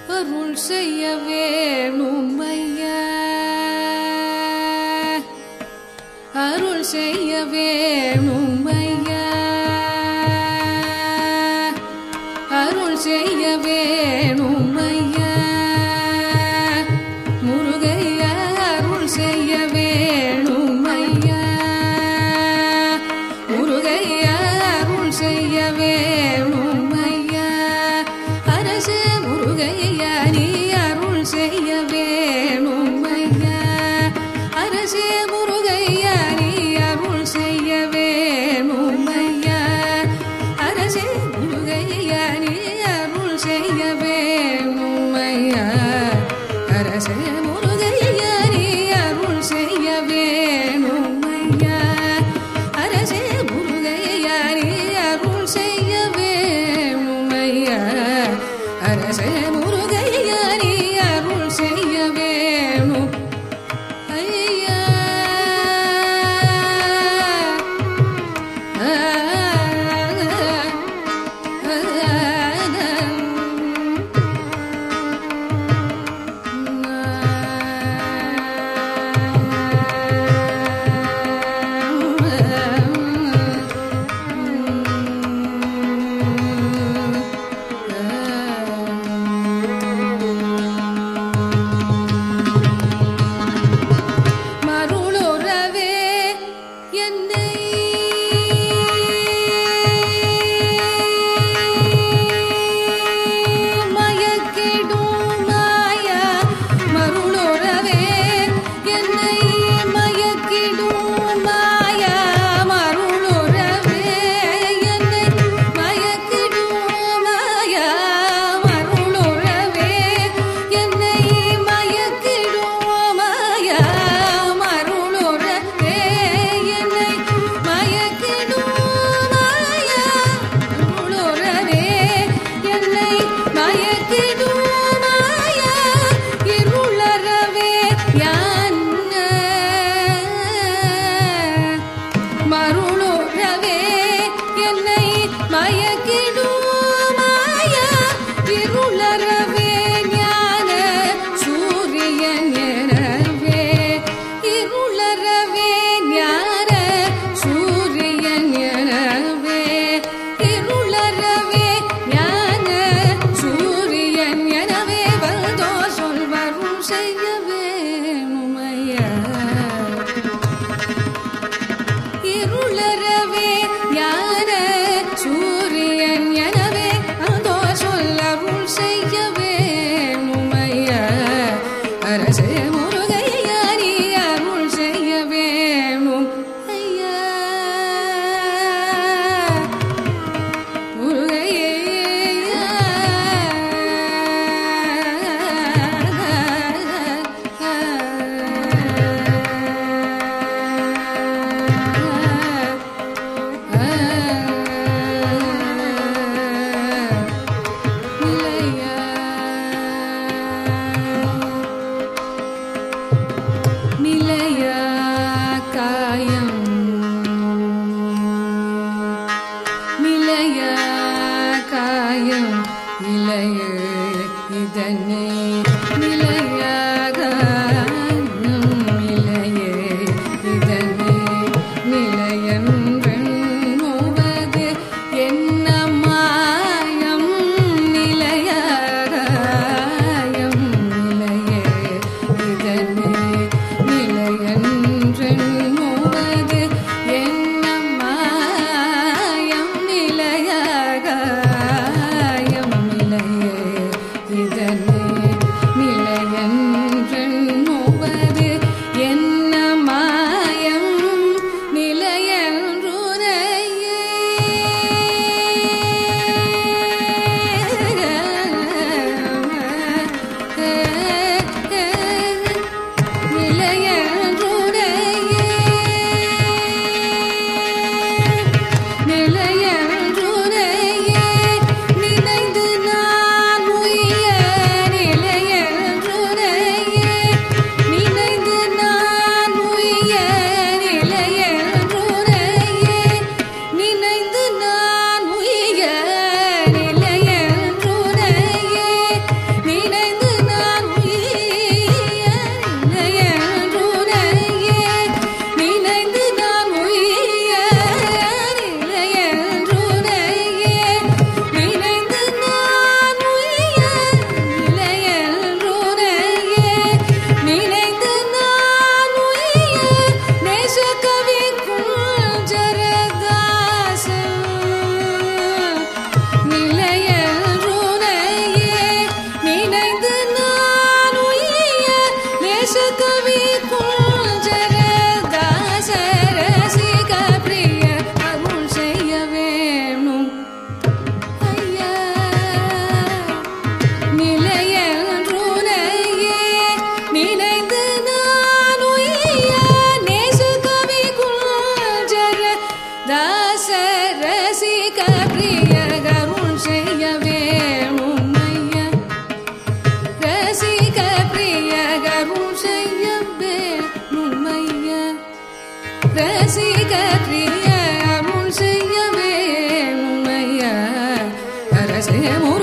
அருள் செய்ய வேணும் ஐயா அருள் செய்ய வேணும் ஐயா அருள் செய்ய வேணும் ஐயா முருகையா அருள் செய்ய வேணும் ஐயா முருகையா அருள் செய்ய வேணும் ஐயா அரசு முருகையா நீ அருள் செய்ய வேணும் ஐயா அரசே முருகையா நீ அருள் செய்ய வேணும் ஐயா அரசே முருகையா நீ அருள் செய்ய வேணும் ஐயா அரசே முருகையா நீ அருள் செய்ய வேணும் ஐயா அரசே முருகையா நீ அருள் செய்ய வேணும் ஐயா அரசே முருகையா நீ அருள் செய்ய வேணும் ஐயா மருளுறவே என்னை மயக்கிடும் மாயா மருளுறவே என்னை மயக்கிடும் மாயா மருளுறவே என்னை மயக்கிடும் மாயா மருளுறவே என்னை மயக்கிடும் மாயா மருளுறவே என்னை மயக்கிடும் மாயா மருளுறவே என்னை மயக்கிடும் மாயா இருளறவே யான்ன மருளுறவே என்னை மயக்கிடும் மாயா இருளறவே ஞான சூரியன் எனவே இருளறவே ஞான சூரியன் எனவே இருளறவே ஞான சூரியன் எனவே வந்தோ சொல்வரும் செய்ய வேணுமையா இருளறவே ஞான சூரியன் எனவே அதோ சொல்லருள் செய்ய வேணுமையா அரசே முருகையா நீ அருள் செய்ய வேணும் ஐயா நிலையா காயம் நிலைய காயம் இளைய இதனை நிலையாக இளைய இதனை நிலையன்றுவது என்ன மாயம் நிலையாகாயம் நிலைய இதனை நிலையன்றுவது என்ன மாயம் நிலையாகாயம் நிலைய இதனை செமோ